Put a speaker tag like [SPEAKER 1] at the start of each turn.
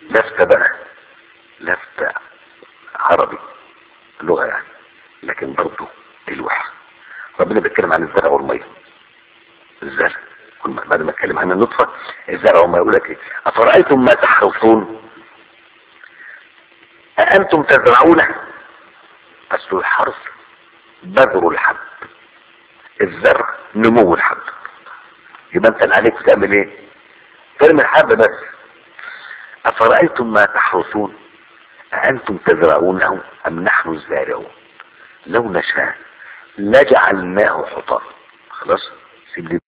[SPEAKER 1] لفتة بقى لفتة عربي لغة يعني لكن برضه الوحى ربنا بيتكلم عن الزرع والمية الزرع كل ما- بعد ما اتكلم عن النطفة الزرع والمية يقول لك ايه أفرأيتم ما تحرثون أأنتم تزرعونه أصل الحرث بذر الحب الزرع نمو الحب يبقى انت اللي عليك تعمل ايه ترمي الحب بس أفرأيتم ما تحرثون أأنتم تزرعونه أم نحن الزارعون لو نشاء لجعلناه حطاما خلاص سيب لي